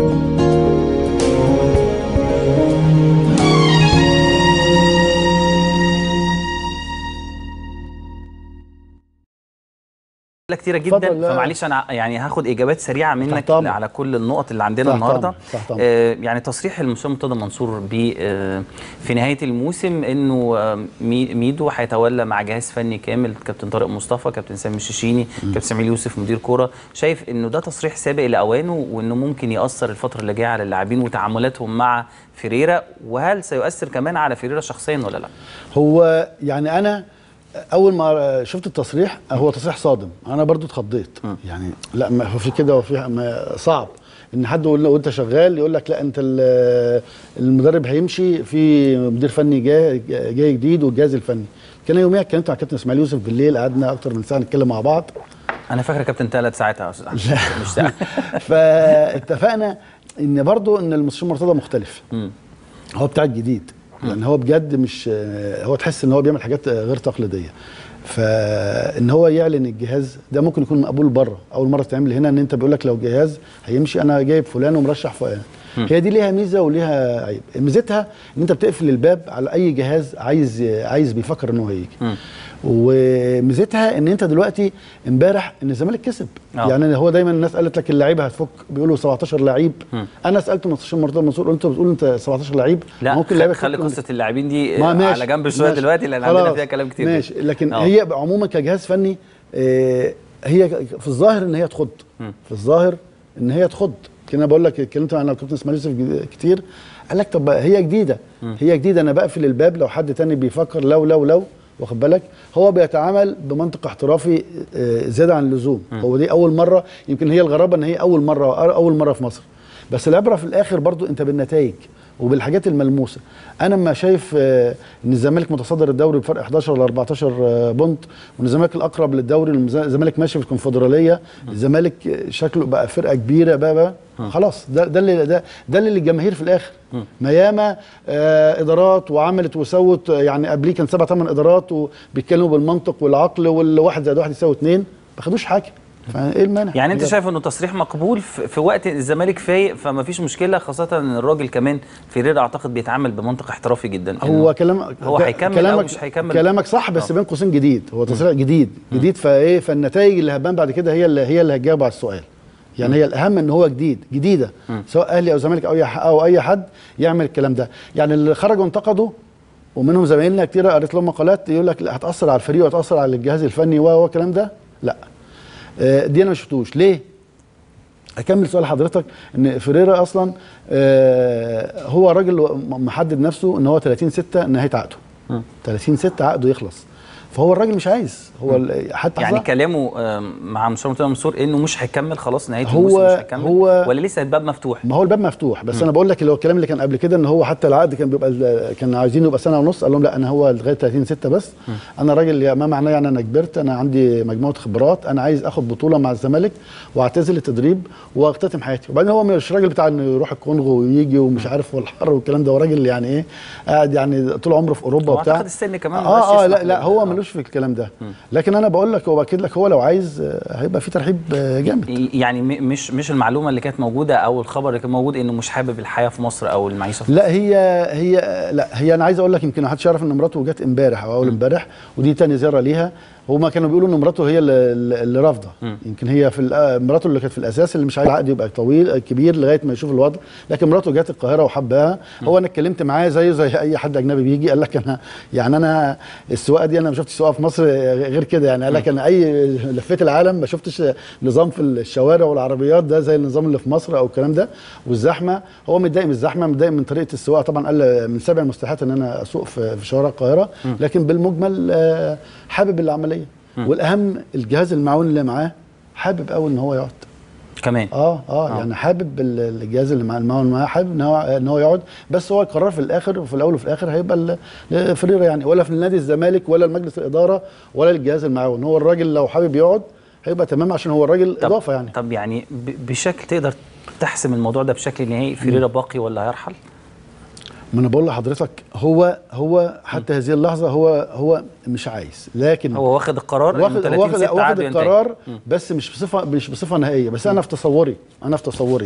كتيره جدا اتفضل، لا. فمعلش انا يعني هاخد اجابات سريعه منك تحت أمرك. على كل النقط اللي عندنا تحت النهارده أمرك، تحت أمرك. آه يعني تصريح المستشار مرتضى منصور ب آه في نهايه الموسم انه آه مي- ميدو هيتولى مع جهاز فني كامل كابتن طارق مصطفى كابتن سامي الشيشيني كابتن سمير يوسف مدير كوره شايف انه ده تصريح سابق لاوانه وانه ممكن ياثر الفتره اللي جايه على اللاعبين وتعاملاتهم مع فيريرا وهل سيؤثر كمان على فيريرا شخصيا ولا لا؟ هو يعني انا اول ما شفت التصريح هو تصريح صادم انا برضو اتخضيت يعني لا ما هو في كده وفي ما صعب ان حد يقول وانت شغال يقول لك لا انت ال- المدرب هيمشي في مدير فني جاي جاي جديد والجهاز الفني كان يوميها اتكلمت مع كابتن اسماعيل يوسف بالليل قعدنا اكتر من ساعه نتكلم مع بعض انا فاكر كابتن ثلاث ساعات يا استاذ أحمد. مش ساعه فاتفقنا ان برضو ان المستشار مرتضى مختلف مم. هو بتاع الجديد يعني هو بجد مش هو تحس ان هو بيعمل حاجات غير تقليديه فان هو يعلن الجهاز ده ممكن يكون مقبول بره اول مره تعمل هنا ان انت بيقول لك لو جهاز هيمشي انا جايب فلان ومرشح فلان هي دي ليها ميزه وليها عيب ميزتها ان انت بتقفل الباب على اي جهاز عايز عايز بيفكر ان هو هيجي وميزتها ان انت دلوقتي امبارح ان الزمالك كسب آه. يعني هو دايما الناس قالت لك اللعيبه هتفك بيقولوا 17 لعيب انا سالت مستشار مرتضى منصور قلت له بتقول انت 17 لعيب لا ممكن خ- اللعيبه خلي تفك من- قصه اللاعبين دي ما آه، ماشي على جنب شويه ماشي. دلوقتي لان عندنا خلاص. فيها كلام كتير ماشي لكن آه. هي عموما كجهاز فني آه، هي في الظاهر ان هي تخض في الظاهر ان هي تخض كنا بقول لك اتكلمت مع الكابتن اسماعيل يوسف جد- كتير قال لك طب هي جديده هي جديده انا بقفل الباب لو حد تاني بيفكر لو لو لو واخد بالك هو بيتعامل بمنطق احترافي آه، زياده عن اللزوم هو دي اول مره يمكن هي الغرابه ان هي اول مره اول مره في مصر بس العبره في الاخر برضو انت بالنتائج وبالحاجات الملموسه انا ما شايف آه، ان الزمالك متصدر الدوري بفرق 11 ولا 14 آه، بونت وان الزمالك الاقرب للدوري الز- الزمالك ماشي في الكونفدراليه الزمالك آه، شكله بقى فرقه كبيره بقى, بقى خلاص ده ده اللي ده, ده اللي للجماهير في الاخر ما ياما آه ادارات وعملت وسوت آه، يعني قبليه كان سبع ثمان ادارات وبيتكلموا بالمنطق والعقل والواحد زائد واحد يساوي اثنين ما خدوش حاجه فايه المانع يعني انت بجد. شايف انه تصريح مقبول في في وقت الزمالك فايق فما فيش مشكله خاصه ان الراجل كمان فيريرا اعتقد بيتعامل بمنطق احترافي جدا إنه هو كلام هو ك- هيكمل كلامك او مش هيكمل كلامك صح بس آه. بين قوسين جديد هو تصريح جديد جديد فايه فالنتائج اللي هتبان بعد كده هي اللي هي اللي هتجاوب على السؤال يعني هي الاهم ان هو جديد جديده سواء اهلي او زمالك او اي ح- او اي حد يعمل الكلام ده يعني اللي خرجوا انتقدوا ومنهم زمايلنا كتير قريت لهم مقالات يقول لك لا هتاثر على الفريق وهتاثر على الجهاز الفني و و الكلام ده لا آه، دي انا ما شفتوش ليه اكمل سؤال حضرتك ان فيريرا اصلا آه، هو راجل م- محدد نفسه ان هو 30 6 نهايه عقده 30 6 عقده يخلص فهو الراجل مش عايز هو ال- حتى يعني صح- كلامه آم، مع مستشار مرتضى منصور انه مش هيكمل خلاص نهايه هو- الموسم مش هيكمل هو- ولا لسه الباب مفتوح ما هو الباب مفتوح بس انا بقول لك اللي هو الكلام اللي كان قبل كده ان هو حتى العقد كان بيبقى ال- كان عايزينه يبقى سنه ونص قال لهم لا انا هو لغايه 30 6 بس انا راجل يا- ما معناه يعني انا كبرت انا عندي مجموعه خبرات انا عايز اخد بطوله مع الزمالك واعتزل التدريب واختتم حياتي وبعدين هو مش راجل بتاع انه يروح الكونغو ويجي ومش عارف والحر والكلام ده هو راجل يعني ايه قاعد يعني طول عمره في اوروبا هو وبتاع أعتقد السن كمان ما اه بقاش اه يسمح لا لا له. هو آه. ملوش في الكلام ده لكن انا بقول لك هو باكد لك هو لو عايز آه، هيبقى في ترحيب آه، جامد يعني م- مش مش المعلومه اللي كانت موجوده او الخبر اللي كان موجود انه مش حابب الحياه في مصر او المعيشه في لا هي هي لا هي انا عايز اقول لك يمكن ما حدش يعرف ان مراته جت امبارح او اول امبارح ودي تاني زياره ليها هما كانوا بيقولوا ان مراته هي اللي, اللي رافضه يمكن هي في الأ- مراته اللي كانت في الاساس اللي مش عايز العقد يبقى طويل كبير لغايه ما يشوف الوضع لكن مراته جت القاهره وحبها هو انا اتكلمت معاه زيه زي اي حد اجنبي بيجي قال لك انا يعني انا السواقه دي انا ما شفتش سواقه في مصر غير كده يعني قال لك انا اي لفيت العالم ما شفتش نظام في الشوارع والعربيات ده زي النظام اللي في مصر او الكلام ده والزحمه هو متضايق من الزحمه متضايق من طريقه السواقه طبعا قال من سبع المستحيلات ان انا اسوق في في شوارع القاهره لكن بالمجمل آه، حابب العمليه والاهم الجهاز المعاون اللي معاه حابب قوي ان هو يقعد كمان اه اه يعني حابب ال- الجهاز اللي مع المعاون معاه حابب ان هو ان هو يقعد بس هو القرار في الاخر وفي الاول وفي الاخر هيبقى ال- فريرة يعني ولا في نادي الزمالك ولا المجلس الاداره ولا الجهاز المعاون هو الراجل لو حابب يقعد هيبقى تمام عشان هو الراجل طب اضافه يعني طب يعني ب- بشكل تقدر تحسم الموضوع ده بشكل نهائي فيريرا باقي ولا هيرحل؟ ما انا بقول لحضرتك هو هو حتى هذه اللحظه هو هو مش عايز لكن هو واخد القرار إنه واخد 30 واخد, ستة واخد عقده ينتهي. القرار بس مش بصفه مش بصفه نهائيه بس انا في تصوري انا في تصوري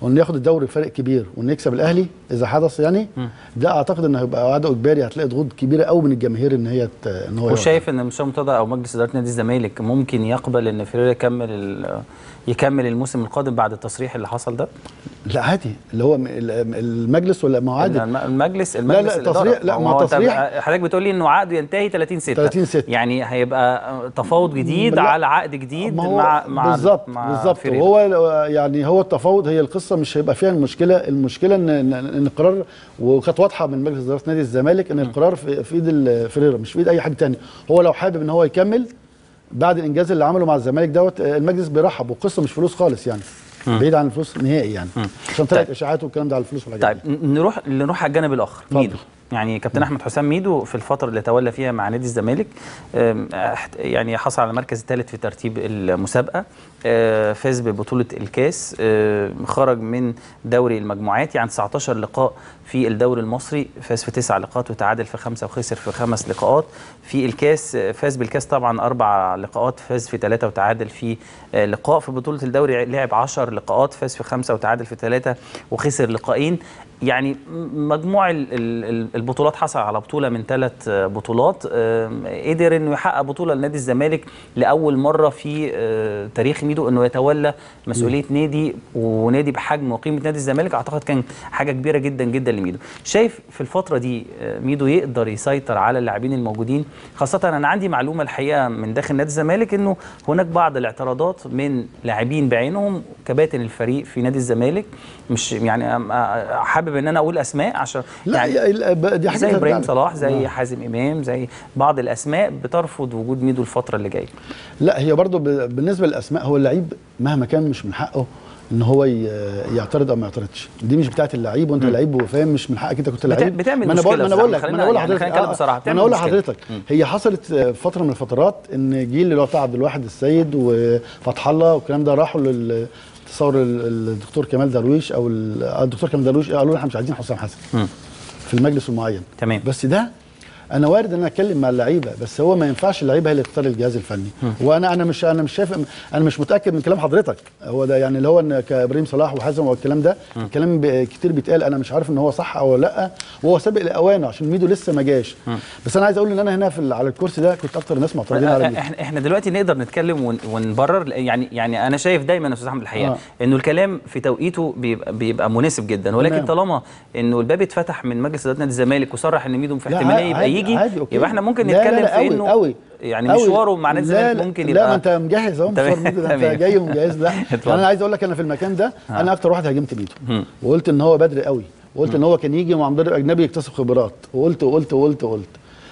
وانه ياخد الدوري بفرق كبير وانه يكسب الاهلي اذا حدث يعني ده اعتقد انه هيبقى عدو اجباري هتلاقي ضغوط كبيره قوي من الجماهير ان هي ت- ان هو يقعد. وشايف ان مشام مرتضى او مجلس اداره نادي الزمالك ممكن يقبل ان فيريرا يكمل ال- يكمل الموسم القادم بعد التصريح اللي حصل ده؟ لا عادي اللي هو م- ال- المجلس ولا ما هو عادي الم- المجلس لا، المجلس لا، الإدارة. تصريح- لا، ما هو أنت تصريح- حضرتك بتقول لي انه عقده ينتهي 30 6 30 6. يعني هيبقى تفاوض جديد لا. على عقد جديد ما هو مع مع بالظبط مع بالظبط فيريرا. وهو لو- يعني هو التفاوض هي القصه مش هيبقى فيها المشكله المشكله ان ان, إن القرار وكانت واضحه من مجلس اداره نادي الزمالك ان القرار في, في ايد ال- فيريرا مش في ايد اي حد تاني هو لو حابب ان هو يكمل بعد الانجاز اللي عمله مع الزمالك دوت آه، المجلس بيرحب والقصه مش فلوس خالص يعني بعيد عن الفلوس نهائي يعني عشان طلعت طيب. اشاعات والكلام ده على الفلوس والحاجات طيب ن- نروح نروح على الجانب الاخر اتفضل. ميدو يعني كابتن احمد حسام ميدو في الفتره اللي تولى فيها مع نادي الزمالك أم، احت- يعني حصل على المركز الثالث في ترتيب المسابقه أه، فاز ببطوله الكاس أه، خرج من دوري المجموعات يعني 19 لقاء في الدوري المصري فاز في تسع لقاءات وتعادل في خمسه وخسر في خمس لقاءات في الكاس أه، فاز بالكاس طبعا اربع لقاءات فاز في ثلاثه وتعادل في أه، لقاء في بطوله الدوري لعب 10 لقاءات فاز في خمسه وتعادل في ثلاثه وخسر لقاءين يعني م- مجموع ال- ال- ال- البطولات حصل على بطوله من ثلاث بطولات آم، قدر انه يحقق بطوله لنادي الزمالك لاول مره في آه، تاريخ ميدو انه يتولى مسؤوليه نادي ونادي بحجم وقيمه نادي الزمالك اعتقد كان حاجه كبيره جدا جدا لميدو شايف في الفتره دي آه، ميدو يقدر يسيطر على اللاعبين الموجودين خاصه انا عندي معلومه الحقيقه من داخل نادي الزمالك انه هناك بعض الاعتراضات من لاعبين بعينهم كباتن الفريق في نادي الزمالك مش يعني أم- أ- حابب ان انا اقول اسماء عشان لا يعني يعني ب- دي حاجه زي ترجع ابراهيم لك. صلاح زي آه. حازم امام زي بعض الاسماء بترفض وجود ميدو الفتره اللي جايه لا هي برضو ب- بالنسبه للاسماء هو اللعيب مهما كان مش من حقه ان هو ي- يعترض او ما يعترضش دي مش بتاعه اللعيب وانت لعيب وفاهم مش من حقك انت كنت بت- لعيب بتعمل ما انا بقول مشكلة ما انا بقول بصراحة. لك ما انا بقول خلينا- يعني لحضرتك خلينا نتكلم آه، بصراحة. ما بتعمل انا اقول مشكلة. لحضرتك هي حصلت في فتره من الفترات ان جيل اللي هو بتاع عبد الواحد السيد وفتح الله والكلام ده راحوا لل تصور ال- الدكتور كمال درويش او ال- آه، الدكتور كمال درويش قالوا له احنا مش عايزين حسام حسن مم. في المجلس المعين تمام. بس ده انا وارد ان انا اتكلم مع اللعيبه بس هو ما ينفعش اللعيبه هي اللي تختار الجهاز الفني وانا انا مش انا مش شايف انا مش متاكد من كلام حضرتك هو ده يعني اللي هو ان كابراهيم صلاح وحازم والكلام ده الكلام ب- كتير بيتقال انا مش عارف ان هو صح او لا وهو سابق لاوانه عشان ميدو لسه ما جاش بس انا عايز اقول ان انا هنا في ال- على الكرسي ده كنت اكتر الناس معترضين على ميدو احنا احنا دلوقتي نقدر نتكلم ون- ونبرر يعني يعني انا شايف دايما يا استاذ احمد الحقيقه آه. انه الكلام في توقيته بيبقى, بيبقى مناسب جدا ولكن تمام. طالما انه الباب اتفتح من مجلس اداره نادي الزمالك وصرح ان ميدو في لا، احتماليه يبقى عادي- يجي عادي، أوكي. يبقى احنا ممكن لا، لا، نتكلم لا، في أوي، انه أوي. يعني أوي. مشواره مع نادي لا، الزمالك لا، ممكن لا يبقى ما انت مجهز اهو مشوار تمام، ميدو ده انت تمام. جاي ومجهز لا اتفضل. يعني انا عايز اقول لك انا في المكان ده ها. انا اكتر واحد هاجمت ميدو مم. وقلت ان هو بدري قوي وقلت ان هو كان يجي مع مدرب اجنبي يكتسب خبرات وقلت وقلت وقلت وقلت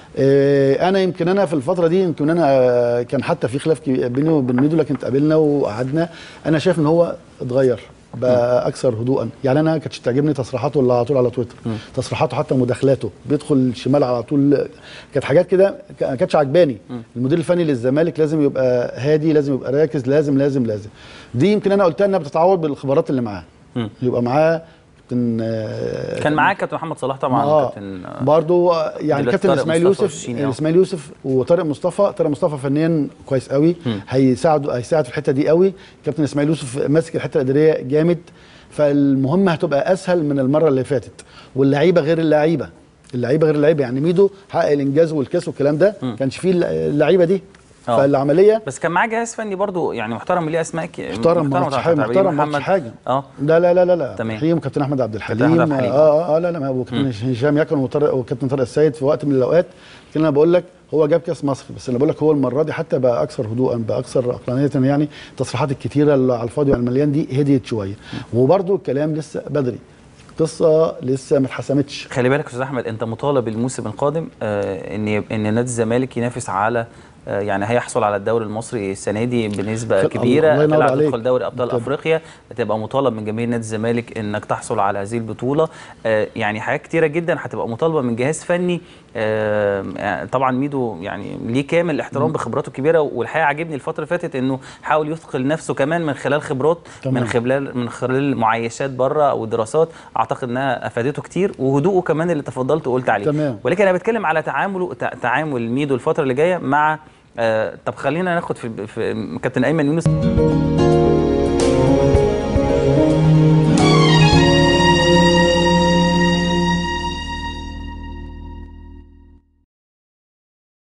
إيه انا يمكن انا في الفتره دي يمكن انا آه، كان حتى في خلاف كبير بيني وبين ميدو لكن اتقابلنا وقعدنا انا شايف ان هو اتغير بقى اكثر هدوءا يعني انا كانتش تعجبني تصريحاته اللي على طول على تويتر تصريحاته حتى مداخلاته بيدخل شمال على طول كانت حاجات كده ك- ما كانتش عجباني المدير الفني للزمالك لازم يبقى هادي لازم يبقى راكز لازم لازم لازم دي يمكن انا قلتها انها بتتعوض بالخبرات اللي معاه مم. يبقى معاه كابتن آه، كان معاك كابتن محمد صلاح طبعا اه كابتن آه، برضه آه، يعني دلوقتي كابتن طارق اسماعيل مصطفى يوسف والشيني، آه. اسماعيل يوسف وطارق مصطفى طارق مصطفى فنيا كويس قوي هيساعد هيساعد في الحته دي قوي كابتن اسماعيل يوسف ماسك الحته الاداريه جامد فالمهمه هتبقى اسهل من المره اللي فاتت واللعيبه غير اللعيبه اللعيبه غير اللعيبه يعني ميدو حقق الانجاز والكاس والكلام ده كانش فيه اللعيبه دي آه. فالعمليه بس كان معاه جهاز فني برضه يعني محترم ليه اسماء ك- محترم ما عملتش حاجه طبعاً. محترم ما محمد. عملتش حاجه اه لا لا لا لا لا تمام. رحيم كابتن احمد عبد كابتن أحمد الحليم عبد الحليم. اه اه لا لا ما هو كابتن هشام يكن وطارق وكابتن طارق السيد في وقت من الاوقات لكن انا بقول لك هو جاب كاس مصر بس انا بقول لك هو المره دي حتى بقى اكثر هدوءا بقى اكثر عقلانيه يعني التصريحات الكتيره اللي على الفاضي وعلى المليان دي هديت شويه وبرده الكلام لسه بدري القصه لسه ما اتحسمتش خلي بالك يا استاذ احمد انت مطالب الموسم القادم آه ان يب- ان نادي الزمالك ينافس على آه يعني هيحصل على الدوري المصري السنه دي بنسبه في- كبيره الله ينور تلعب عليك. تدخل دوري ابطال طب. افريقيا هتبقى مطالب من جماهير نادي الزمالك انك تحصل على هذه البطوله آه يعني حاجات كتيره جدا هتبقى مطالبه من جهاز فني آه يعني طبعا ميدو يعني ليه كامل الاحترام بخبراته الكبيره والحقيقه عاجبني الفتره اللي فاتت انه حاول يثقل نفسه كمان من خلال خبرات تمام. من خلال من خلال معايشات بره او دراسات اعتقد انها افادته كتير وهدوءه كمان اللي تفضلت وقلت عليه تمام. ولكن انا بتكلم على تعامله تع- تعامل ميدو الفتره اللي جايه مع آه طب خلينا ناخد في, في كابتن ايمن يونس